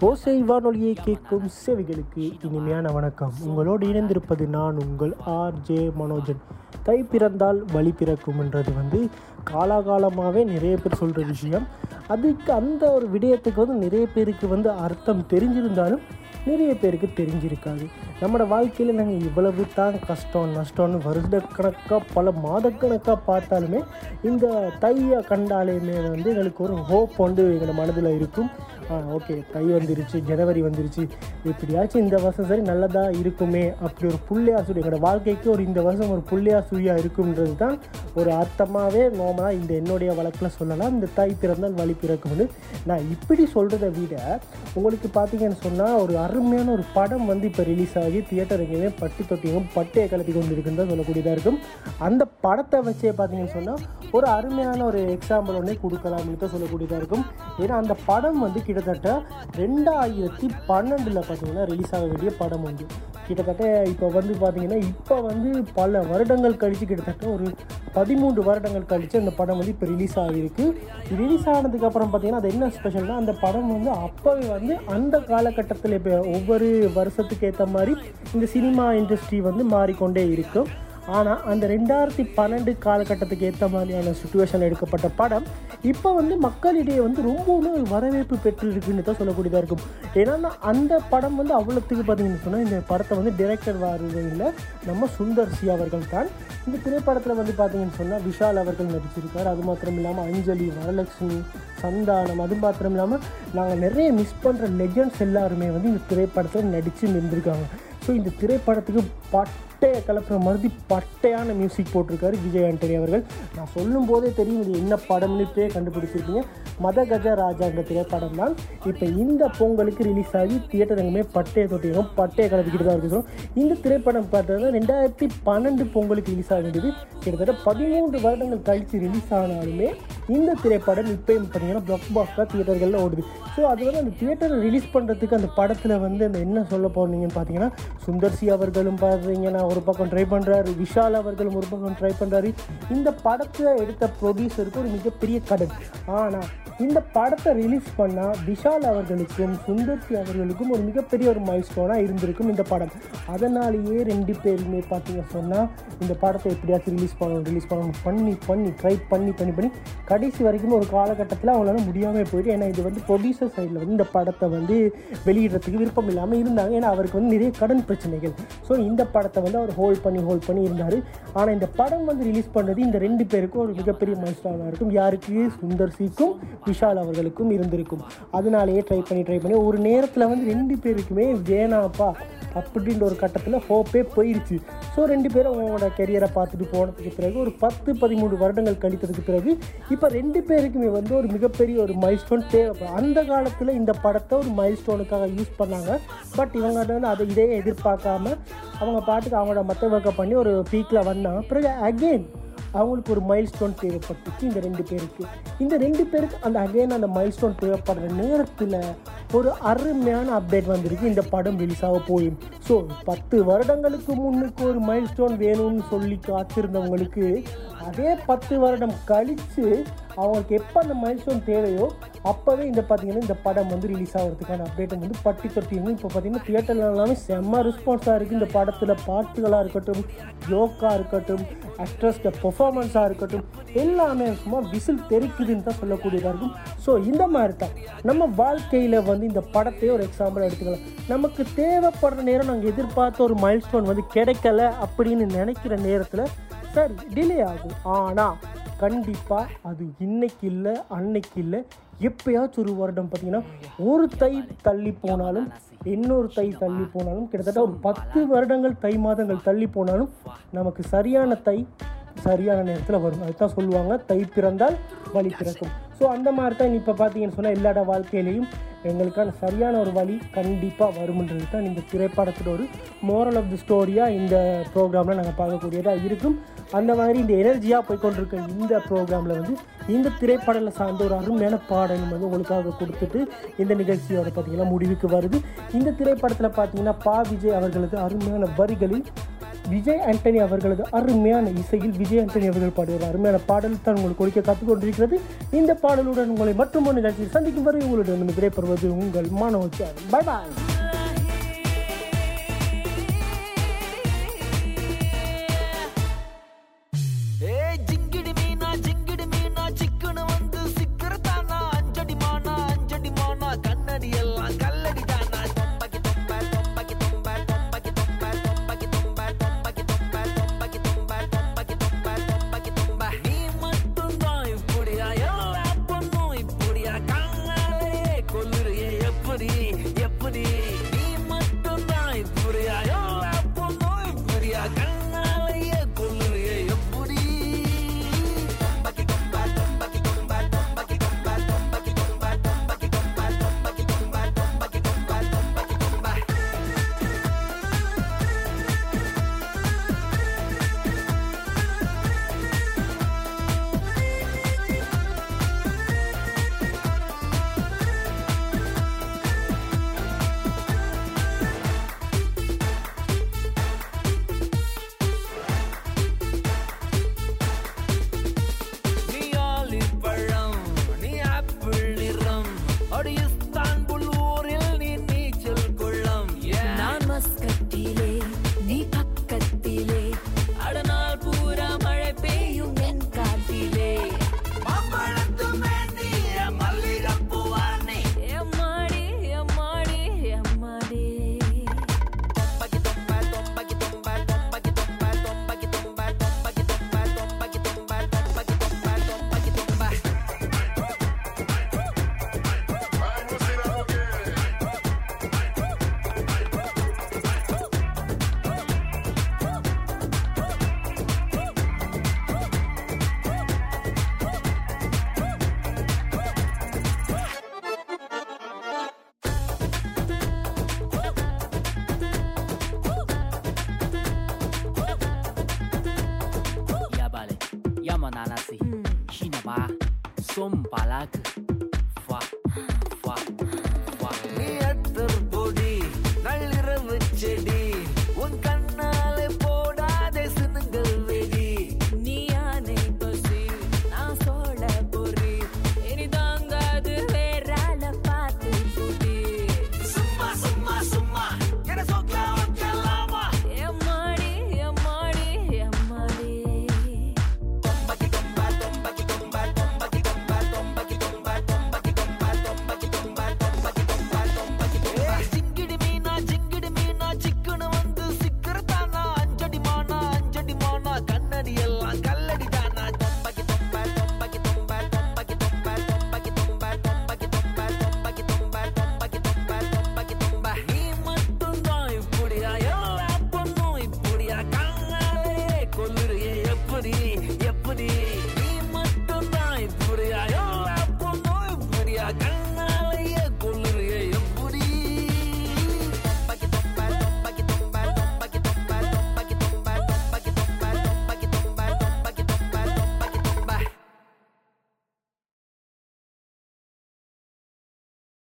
ஓசை வானொலியை கேட்கும் செவிகளுக்கு இனிமையான வணக்கம் உங்களோடு இணைந்திருப்பது நான் உங்கள் ஆர் ஜே மனோஜன் தை பிறந்தால் வழி பிறக்கும்ன்றது வந்து காலாகாலமாகவே நிறைய பேர் சொல்கிற விஷயம் அதுக்கு அந்த ஒரு விடயத்துக்கு வந்து நிறைய பேருக்கு வந்து அர்த்தம் தெரிஞ்சிருந்தாலும் நிறைய பேருக்கு தெரிஞ்சிருக்காது நம்மளோட வாழ்க்கையில் நாங்கள் இவ்வளவு தான் கஷ்டம் நஷ்டம்னு வருடக்கணக்காக பல மாதக்கணக்காக பார்த்தாலுமே இந்த தையை கண்டாலுமே வந்து எங்களுக்கு ஒரு ஹோப் வந்து எங்களோட மனதில் இருக்கும் ஓகே தை வந்துருச்சு ஜனவரி வந்துருச்சு எப்படியாச்சும் இந்த வருஷம் சரி நல்லதாக இருக்குமே அப்படி ஒரு புள்ளையா சுழி எங்களோட வாழ்க்கைக்கு ஒரு இந்த வருஷம் ஒரு புள்ளையா சுழியா இருக்குன்றது தான் ஒரு அர்த்தமாகவே நோமாக இந்த என்னுடைய வழக்கில் சொல்லலாம் இந்த தை பிறந்தால் வழி பிறக்கும்னு நான் இப்படி சொல்கிறத விட உங்களுக்கு பார்த்தீங்கன்னு சொன்னால் ஒரு அருமையான ஒரு படம் வந்து இப்போ ரிலீஸ் ஆகி தியேட்டர் எங்கேயுமே பட்டி தொட்டியும் பட்டையை கலத்தி கொண்டு இருக்குன்னு தான் சொல்லக்கூடியதாக இருக்கும் அந்த படத்தை வச்சே பார்த்தீங்கன்னு சொன்னால் ஒரு அருமையான ஒரு எக்ஸாம்பிள் ஒன்றே கொடுக்கலாம்னு தான் சொல்லக்கூடியதாக இருக்கும் ஏன்னா அந்த படம் வந்து கிட்டத்தட்ட ரெண்டாயிரத்தி பன்னெண்டில் பார்த்தீங்கன்னா ரிலீஸ் ஆக வேண்டிய படம் வந்து கிட்டத்தட்ட இப்போ வந்து பார்த்தீங்கன்னா இப்போ வந்து பல வருடங்கள் கழித்து கிட்டத்தட்ட ஒரு பதிமூன்று வருடங்கள் கழித்து அந்த படம் வந்து இப்போ ரிலீஸ் ஆகியிருக்கு ரிலீஸ் ஆனதுக்கப்புறம் பார்த்தீங்கன்னா அது என்ன ஸ்பெஷல்னா அந்த படம் வந்து அப்போவே வந்து அந்த காலகட்டத்தில் இப்போ ஒவ்வொரு வருஷத்துக்கு ஏற்ற மாதிரி இந்த சினிமா இண்டஸ்ட்ரி வந்து மாறிக்கொண்டே இருக்கும் ஆனால் அந்த ரெண்டாயிரத்தி பன்னெண்டு காலகட்டத்துக்கு ஏற்ற மாதிரியான சுச்சுவேஷன் எடுக்கப்பட்ட படம் இப்போ வந்து மக்களிடையே வந்து ரொம்பவுமே ஒரு வரவேற்பு பெற்றிருக்குன்னு தான் சொல்லக்கூடியதாக இருக்கும் ஏன்னா அந்த படம் வந்து அவ்வளோத்துக்கு பார்த்தீங்கன்னு சொன்னால் இந்த படத்தை வந்து டிரெக்டர் வாரதில் நம்ம சுந்தர் சி அவர்கள் தான் இந்த திரைப்படத்தில் வந்து பார்த்தீங்கன்னு சொன்னால் விஷால் அவர்கள் நடிச்சிருக்கார் அது மாத்திரம் இல்லாமல் அஞ்சலி வரலட்சுமி சந்தானம் அது மாத்திரம் இல்லாமல் நாங்கள் நிறைய மிஸ் பண்ணுற லெஜண்ட்ஸ் எல்லாருமே வந்து இந்த திரைப்படத்தில் நடித்து நின்றுருக்காங்க ஸோ இந்த திரைப்படத்துக்கு பட்டையை கலப்புற மாதிரி பட்டையான மியூசிக் போட்டிருக்காரு விஜய் ஆண்டனி அவர்கள் நான் சொல்லும் போதே தெரியும் இது என்ன படம்னு இப்பயே கண்டுபிடிச்சிருக்கீங்க மத கஜ ராஜாங்கிற திரைப்படம் தான் இப்போ இந்த பொங்கலுக்கு ரிலீஸ் ஆகி தியேட்டர் எங்குமே பட்டையை தொட்டியும் பட்டையை கலப்பிக்கிட்டு தான் இருக்கிறோம் இந்த திரைப்படம் பார்த்தது ரெண்டாயிரத்தி பன்னெண்டு பொங்கலுக்கு ரிலீஸ் ஆக வேண்டியது கிட்டத்தட்ட பதிமூன்று வருடங்கள் கழித்து ரிலீஸ் ஆனாலுமே இந்த திரைப்படம் இப்போயும் பார்த்தீங்கன்னா பிளாக் பாஸ்டாக தியேட்டர்களில் ஓடுது ஸோ அது வந்து அந்த தியேட்டரை ரிலீஸ் பண்ணுறதுக்கு அந்த படத்தில் வந்து அந்த என்ன சொல்ல போனீங்கன்னு பார்த்தீங்கன்னா சுந்தர்சி அவர்களும் பார்த்தீங்கன்னா ஒரு பக்கம் ட்ரை பண்ணுறாரு விஷால் அவர்களும் ஒரு பக்கம் ட்ரை பண்ணுறாரு இந்த படத்தை எடுத்த ப்ரொடியூசருக்கு ஒரு மிகப்பெரிய கடன் ஆனால் இந்த படத்தை ரிலீஸ் பண்ணால் விஷால் அவர்களுக்கும் சுந்தர்சி அவர்களுக்கும் ஒரு மிகப்பெரிய ஒரு மைல்ஸ்டோனாக இருந்திருக்கும் இந்த படம் அதனாலேயே ரெண்டு பேருமே பார்த்தீங்க சொன்னால் இந்த படத்தை எப்படியாச்சும் ரிலீஸ் பண்ணணும் ரிலீஸ் பண்ணணும் பண்ணி பண்ணி ட்ரை பண்ணி பண்ணி பண்ணி கடைசி வரைக்கும் ஒரு காலகட்டத்தில் அவங்களால முடியாமல் போயிட்டு ஏன்னா இது வந்து ப்ரொடியூசர் சைடில் வந்து இந்த படத்தை வந்து வெளியிடுறதுக்கு விருப்பம் இல்லாமல் இருந்தாங்க ஏன்னா அவருக்கு வந்து நிறைய கடன் பிரச்சனைகள் ஸோ இந்த படத்தை வந்து அவர் ஹோல்ட் பண்ணி ஹோல்ட் பண்ணி இருந்தார் ஆனால் இந்த படம் வந்து ரிலீஸ் பண்ணுறது இந்த ரெண்டு பேருக்கும் ஒரு மிகப்பெரிய மைல்ஸ்டானாக இருக்கும் யாருக்கு சுந்தர் சிக்கும் விஷால் அவர்களுக்கும் இருந்திருக்கும் அதனாலேயே ட்ரை பண்ணி ட்ரை பண்ணி ஒரு நேரத்தில் வந்து ரெண்டு பேருக்குமே வேணாப்பா அப்படின்ற ஒரு கட்டத்தில் ஹோப்பே போயிடுச்சு ஸோ ரெண்டு பேரும் அவங்களோட கெரியரை பார்த்துட்டு போனதுக்கு பிறகு ஒரு பத்து பதிமூணு வருடங்கள் கழித்ததுக்கு பிறகு இப்போ ரெண்டு பேருக்குமே வந்து ஒரு மிகப்பெரிய ஒரு மைல்ஸ்டோன் தேவைப்படும் அந்த காலத்தில் இந்த படத்தை ஒரு மைல்ஸ்டோனுக்காக யூஸ் பண்ணாங்க பட் இவங்க வந்து அதை இதே எதிர்பார்க்காம அவங்க பாட்டுக்கு அவங்களோட மற்ற ஒர்க்கை பண்ணி ஒரு பீக்கில் வந்தாங்க பிறகு அகெயின் அவங்களுக்கு ஒரு மைல் ஸ்டோன் தேவைப்பட்டுச்சு இந்த ரெண்டு பேருக்கு இந்த ரெண்டு பேருக்கு அந்த அகைன் அந்த மைல் ஸ்டோன் தேவைப்படுற நேரத்தில் ஒரு அருமையான அப்டேட் வந்திருக்கு இந்த படம் ரிலீஸ் ஆக போயும் ஸோ பத்து வருடங்களுக்கு முன்னுக்கு ஒரு மைல் ஸ்டோன் வேணும்னு சொல்லி காத்திருந்தவங்களுக்கு அதே பத்து வருடம் கழித்து அவங்களுக்கு எப்போ அந்த மைல் ஸ்டோன் தேவையோ அப்போவே இந்த பார்த்தீங்கன்னா இந்த படம் வந்து ரிலீஸ் ஆகிறதுக்கான அப்டேட் வந்து பட்டி தொட்டிங்க இப்போ பார்த்தீங்கன்னா தியேட்டர்ல எல்லாமே செம்ம ரெஸ்பான்ஸாக இருக்குது இந்த படத்தில் பாட்டுகளாக இருக்கட்டும் ஜோக்காக இருக்கட்டும் ஆக்ட்ரஸ்ட பெர்ஃபார்மன்ஸாக இருக்கட்டும் எல்லாமே சும்மா விசில் தெரிக்குதுன்னு தான் சொல்லக்கூடியதாக இருக்கும் ஸோ இந்த மாதிரி தான் நம்ம வாழ்க்கையில் வந்து இந்த படத்தையே ஒரு எக்ஸாம்பிள் எடுத்துக்கலாம் நமக்கு தேவைப்படுற நேரம் நாங்கள் எதிர்பார்த்த ஒரு மைல் ஸ்டோன் வந்து கிடைக்கல அப்படின்னு நினைக்கிற நேரத்தில் சரி டிலே ஆகும் ஆனால் கண்டிப்பாக அது இன்னைக்கு இல்லை அன்னைக்கு இல்லை எப்பயாச்சும் ஒரு வருடம் பார்த்தீங்கன்னா ஒரு தை தள்ளி போனாலும் இன்னொரு தை தள்ளி போனாலும் கிட்டத்தட்ட ஒரு பத்து வருடங்கள் தை மாதங்கள் தள்ளி போனாலும் நமக்கு சரியான தை சரியான நேரத்தில் வரும் அதுதான் சொல்லுவாங்க தை பிறந்தால் வழி பிறக்கும் ஸோ அந்த மாதிரி தான் இப்போ பார்த்தீங்கன்னு சொன்னால் எல்லாட வாழ்க்கையிலையும் எங்களுக்கான சரியான ஒரு வழி கண்டிப்பாக வரும்ன்றது தான் இந்த திரைப்படத்தோட ஒரு மோரல் ஆஃப் தி ஸ்டோரியாக இந்த ப்ரோக்ராமில் நாங்கள் பார்க்கக்கூடியதாக இருக்கும் அந்த மாதிரி இந்த எனர்ஜியாக போய்கொண்டிருக்க இந்த ப்ரோக்ராமில் வந்து இந்த திரைப்படத்தில் சார்ந்த ஒரு அருமையான பாடலும் வந்து உங்களுக்காக கொடுத்துட்டு இந்த நிகழ்ச்சியோட பார்த்தீங்கன்னா முடிவுக்கு வருது இந்த திரைப்படத்தில் பார்த்தீங்கன்னா பா விஜய் அவர்களது அருமையான வரிகளில் விஜய் ஆண்டனி அவர்களது அருமையான இசையில் விஜய் ஆண்டனி அவர்கள் பாடிய ஒரு அருமையான பாடல் தான் உங்களுக்கு கொடுக்க காத்துக் கொண்டிருக்கிறது இந்த பாடலுடன் உங்களை மற்றும் ஒரு நிகழ்ச்சியில் சந்திக்கும் வரை உங்களுடன் விடைபெறுவது உங்கள் மனோஜ் பை பாய் ஏய் ஜிங்கிடி மீனா ஜிங்கிடி மீனா சிக்குனு வந்து சிக்கிறதானா அஞ்சடி மானா அஞ்சடி மானா கண்ணடி எல்லாம் கல்லடி தானா தொம்பக்கி தொம்ப தொம்பக்கி தொம்ப தொம்பக்கி தொம்ப தொம்பக்கி தொம்ப தொம்பக்கி தொம்ப தொம்பக்கி தொம்ப தொம்பக்கி தொம்ப தொம்பக்கி தொம்ப நீ மட்டும் தான் இப்படியா எல்லா பொண்ணும் இப்படியா கண்ணாலேயே கொல்லுறியே எப்படி எப்படி நீ மட்டும் தான் இப்படியா எல்லா பொண்ணும் இப்படியா கண்ணாலேயே கொல்லுறியே எப்படி தொம்பக்கி தொம்ப தொம்பக்கி தொம்ப தொம்பக்கி தொம்ப தொம்பக்கி தொம்ப தொம்பக்கி தொம்ப தொம்பக்கி தொம்ப தொம்பக்கி தொம்ப தொம்பக்கி தொம்ப நீ ஆலிவ் பழம் நீ ஆப்பிள் நிறம் அடி இஸ்தான்புல் ஊரில் நீ நீச்சல் குளம் நான் மஸ்கட்டிலே நீ பக்கத்திலே அடநாள் பூரா மழை பெய்யும் என் காட்டிலே மாம்பழத்து மேனி மல்லிகைப்பூவானி எம்மாடி எம்மாடி எம்மாடி தொம்பக்கி தொம்ப தொம்பக்கி தொம்ப தொம்பக்கி தொம்ப தொம்பக்கி தொம்ப தொம்பக்கி தொம்ப தொம்பக்கி தொம்ப தொம்பக்கி தொம்ப தொம்பக்கி தொம்ப Ya vale, ya mananasi, China ba, som balaga, fa, fa,